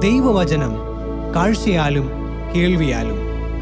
ദൈവവചനം കാഴ്ചയാലും കേൾവിയാലും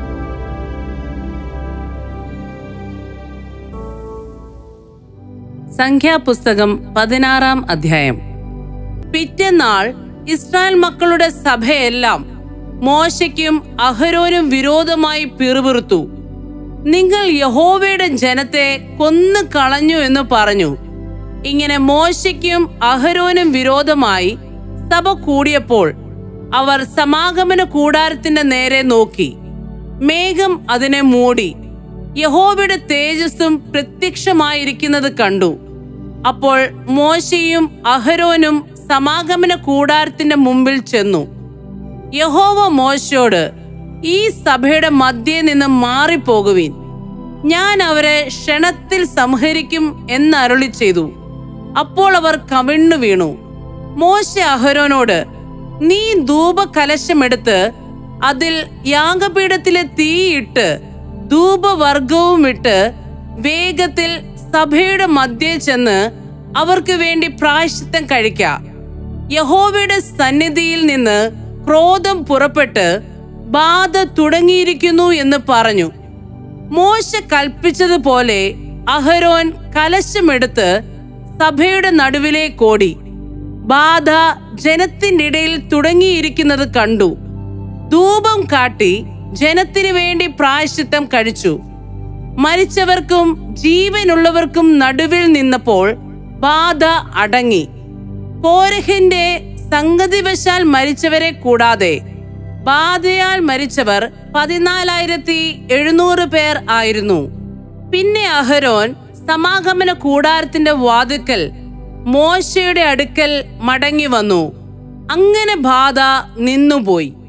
സംഖ്യാപുസ്തകം പതിനാറാം അധ്യായം പിറ്റേന്നാൾ ഇസ്രായേൽ മക്കളുടെ സഭയെല്ലാം മോശയ്ക്കും അഹരോനും വിരോധമായി പിറുപിറുത്തു നിങ്ങൾ യഹോവയുടെ ജനത്തെ കൊന്നു കളഞ്ഞു എന്ന് പറഞ്ഞു ഇങ്ങനെ മോശയ്ക്കും അഹരോനും വിരോധമായി സഭ കൂടിയപ്പോൾ അവർ സമാഗമന കൂടാരത്തിന്റെ നേരെ നോക്കി മേഘം അതിനെ മൂടി യഹോവയുടെ തേജസ്സും പ്രത്യക്ഷമായിരിക്കുന്നത് കണ്ടു അപ്പോൾ മോശയും അഹരോനും സമാഗമന കൂടാരത്തിന്റെ മുമ്പിൽ ചെന്നു യഹോവ മോശയോട് ഈ സഭയുടെ മധ്യേ നിന്ന് മാറിപ്പോകുവിൻ ഞാൻ അവരെ ക്ഷണത്തിൽ സംഹരിക്കും എന്നരുളി ചെയ്തു അപ്പോൾ അവർ കവിണ്ണു വീണു മോശ അഹരോനോട് നീ ധൂപകലശമെടുത്ത് അതിൽ യാഗപീഠത്തിലെ തീയിട്ട് ധൂപവർഗവും ഇട്ട് വേഗത്തിൽ സഭയുടെ മധ്യേ ചെന്ന് അവർക്ക് വേണ്ടി പ്രായശ്ചിത്തം കഴിക്ക യഹോവയുടെ സന്നിധിയിൽ നിന്ന് ക്രോധം പുറപ്പെട്ട് ബാധ തുടങ്ങിയിരിക്കുന്നു എന്ന് പറഞ്ഞു മോശ കൽപ്പിച്ചതുപോലെ അഹരോൻ കലശമെടുത്ത് സഭയുടെ നടുവിലേക്കോടി ബാധ ജനത്തിന്റെ ഇടയിൽ തുടങ്ങിയിരിക്കുന്നത് കണ്ടു ധൂപം കാട്ടി ജനത്തിനു വേണ്ടി പ്രായശ്ചിത്തം കഴിച്ചു മരിച്ചവർക്കും ജീവനുള്ളവർക്കും നടുവിൽ നിന്നപ്പോൾ ബാധ അടങ്ങി കോരഹിന്റെ സംഗതിവശാൽ മരിച്ചവരെ കൂടാതെ ബാധയാൽ മരിച്ചവർ പതിനാലായിരത്തി എഴുന്നൂറ് പേർ ആയിരുന്നു പിന്നെ അഹരോൻ സമാഗമന കൂടാരത്തിന്റെ വാതിക്കൽ മോശയുടെ അടുക്കൽ മടങ്ങി വന്നു അങ്ങനെ ബാധ നിന്നുപോയി